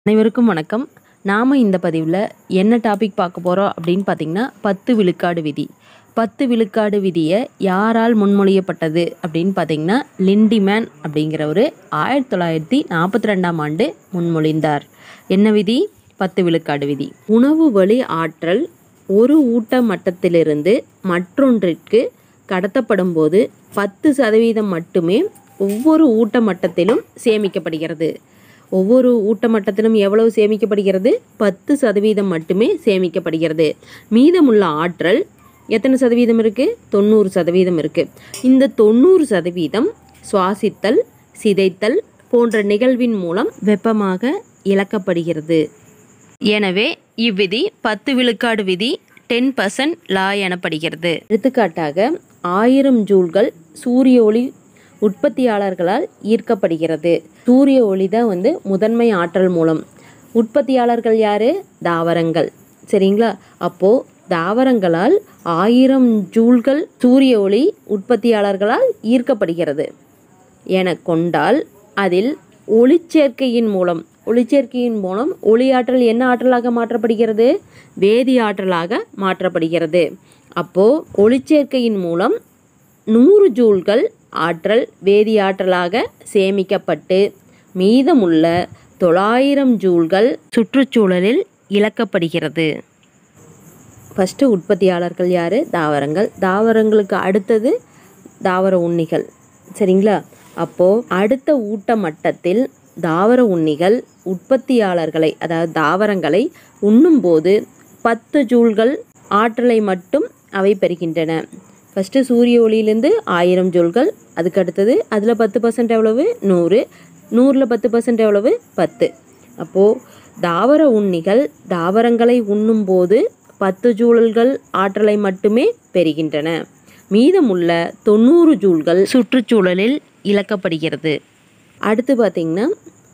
அனைவருக்கும் வணக்கம் நாம் இந்த பதிவில் என்ன டாபிக் பார்க்க போகிறோம் அப்படின்னு பார்த்தீங்கன்னா பத்து விழுக்காடு விதி பத்து விழுக்காடு விதியை யாரால் முன்மொழியப்பட்டது அப்படின்னு பார்த்தீங்கன்னா லிண்டிமேன் அப்படிங்கிறவர் ஆயிரத்தி தொள்ளாயிரத்தி நாற்பத்தி ரெண்டாம் ஆண்டு முன்மொழிந்தார் என்ன விதி பத்து விழுக்காடு விதி உணவு வழி ஆற்றல் ஒரு ஊட்ட மட்டத்திலிருந்து மற்றொன்றிற்கு கடத்தப்படும் போது பத்து சதவீதம் மட்டுமே ஒவ்வொரு ஊட்ட மட்டத்திலும் சேமிக்கப்படுகிறது ஒவ்வொரு ஊட்ட மட்டத்திலும் எவ்வளவு சேமிக்கப்படுகிறது பத்து சதவீதம் மட்டுமே சேமிக்கப்படுகிறது மீதமுள்ள ஆற்றல் எத்தனை சதவீதம் இருக்குது தொண்ணூறு சதவீதம் இருக்குது இந்த தொண்ணூறு சதவீதம் சுவாசித்தல் சிதைத்தல் போன்ற நிகழ்வின் மூலம் வெப்பமாக இழக்கப்படுகிறது எனவே இவ்விதி பத்து விழுக்காடு விதி டென் பர்சன்ட் லா எனப்படுகிறது எடுத்துக்காட்டாக ஆயிரம் ஜூல்கள் சூரிய ஒளி உற்பத்தியாளர்களால் ஈர்க்கப்படுகிறது சூரிய ஒளி தான் வந்து முதன்மை ஆற்றல் மூலம் உற்பத்தியாளர்கள் யாரு தாவரங்கள் சரிங்களா அப்போ தாவரங்களால் ஆயிரம் ஜூல்கள் சூரிய ஒளி உற்பத்தியாளர்களால் ஈர்க்கப்படுகிறது என கொண்டால் அதில் ஒளிச்சேர்க்கையின் மூலம் ஒளிச்சேர்க்கையின் மூலம் ஒளியாற்றல் என்ன ஆற்றலாக மாற்றப்படுகிறது வேதி ஆற்றலாக மாற்றப்படுகிறது அப்போ ஒளிச்சேர்க்கையின் மூலம் நூறு ஜூல்கள் ஆற்றல் வேதி ஆற்றலாக சேமிக்கப்பட்டு மீதமுள்ள தொள்ளாயிரம் ஜூல்கள் சுற்றுச்சூழலில் இழக்கப்படுகிறது ஃபஸ்ட்டு உற்பத்தியாளர்கள் யார் தாவரங்கள் தாவரங்களுக்கு அடுத்தது தாவர உண்ணிகள் சரிங்களா அப்போது அடுத்த ஊட்ட மட்டத்தில் தாவர உண்ணிகள் உற்பத்தியாளர்களை அதாவது தாவரங்களை உண்ணும்போது பத்து ஜூல்கள் ஆற்றலை மட்டும் அவை பெறுகின்றன ஃபஸ்ட்டு சூரிய ஒளியிலேருந்து ஆயிரம் ஜூல்கள் அதுக்கு அடுத்தது அதில் பத்து பர்சன்ட் எவ்வளவு நூறு நூறில் பத்து பர்சன்ட் எவ்வளவு பத்து அப்போது தாவர உண்ணிகள் தாவரங்களை உண்ணும்போது பத்து ஜூல்கள் ஆற்றலை மட்டுமே பெறுகின்றன மீதமுள்ள தொண்ணூறு ஜூல்கள் சுற்றுச்சூழலில் இழக்கப்படுகிறது அடுத்து பார்த்திங்கன்னா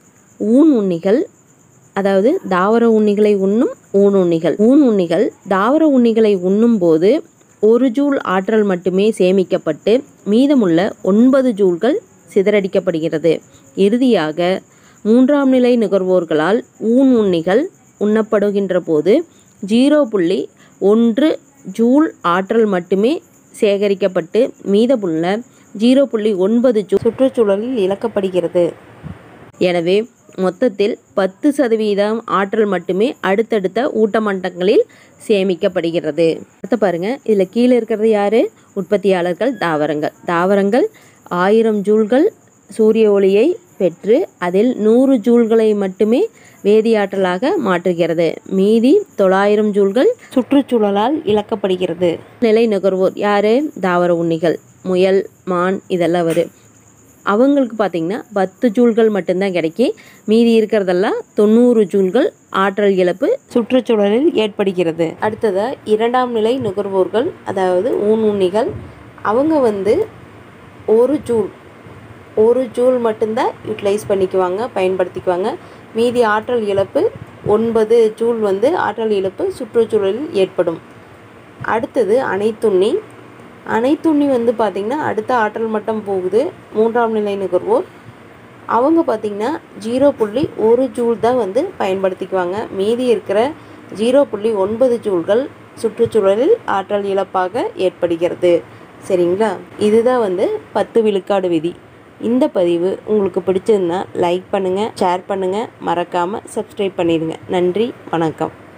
ஊன் உண்ணிகள் அதாவது தாவர உண்ணிகளை உண்ணும் ஊன் உண்ணிகள் ஊன் உண்ணிகள் தாவர உண்ணிகளை உண்ணும்போது ஒரு ஜூல் ஆற்றல் மட்டுமே சேமிக்கப்பட்டு மீதமுள்ள ஒன்பது ஜூல்கள் சிதறடிக்கப்படுகிறது இறுதியாக மூன்றாம் நிலை நுகர்வோர்களால் ஊன் உண்ணிகள் உண்ணப்படுகின்ற போது ஜீரோ புள்ளி ஒன்று ஜூல் ஆற்றல் மட்டுமே சேகரிக்கப்பட்டு மீதமுள்ள ஜீரோ புள்ளி ஒன்பது ஜூ சுற்றுச்சூழலில் இழக்கப்படுகிறது எனவே மொத்தத்தில் பத்து சதவீதம் ஆற்றல் மட்டுமே அடுத்தடுத்த ஊட்டமண்டங்களில் சேமிக்கப்படுகிறது அடுத்து பாருங்க இதில் கீழே இருக்கிறது யாரு உற்பத்தியாளர்கள் தாவரங்கள் தாவரங்கள் ஆயிரம் ஜூல்கள் சூரிய ஒளியை பெற்று அதில் நூறு ஜூல்களை மட்டுமே வேதியாற்றலாக மாற்றுகிறது மீதி தொள்ளாயிரம் ஜூல்கள் சுற்றுச்சூழலால் இழக்கப்படுகிறது நிலை நுகர்வோர் யாரு தாவர உண்ணிகள் முயல் மான் இதெல்லாம் வரும் அவங்களுக்கு பார்த்திங்கன்னா பத்து ஜூல்கள் மட்டும்தான் கிடைக்கி மீதி இருக்கிறதெல்லாம் தொண்ணூறு ஜூல்கள் ஆற்றல் இழப்பு சுற்றுச்சூழலில் ஏற்படுகிறது அடுத்ததாக இரண்டாம் நிலை நுகர்வோர்கள் அதாவது ஊன் உண்ணிகள் அவங்க வந்து ஒரு ஜூல் ஒரு ஜூல் மட்டும்தான் யூட்டிலைஸ் பண்ணிக்குவாங்க பயன்படுத்திக்குவாங்க மீதி ஆற்றல் இழப்பு ஒன்பது ஜூல் வந்து ஆற்றல் இழப்பு சுற்றுச்சூழலில் ஏற்படும் அடுத்தது அனைத்துண்ணி அனைத்துண்ணி வந்து பார்த்திங்கன்னா அடுத்த ஆற்றல் மட்டம் போகுது மூன்றாம் நிலை நுகர்வோர் அவங்க பார்த்திங்கன்னா ஜீரோ புள்ளி ஒரு ஜூல் தான் வந்து பயன்படுத்திக்குவாங்க மீதி இருக்கிற ஜீரோ புள்ளி ஒன்பது ஜூல்கள் சுற்றுச்சூழலில் ஆற்றல் இழப்பாக ஏற்படுகிறது சரிங்களா இதுதான் வந்து பத்து விழுக்காடு விதி இந்த பதிவு உங்களுக்கு பிடிச்சிருந்தா லைக் பண்ணுங்கள் ஷேர் பண்ணுங்கள் மறக்காமல் சப்ஸ்கிரைப் பண்ணிடுங்க நன்றி வணக்கம்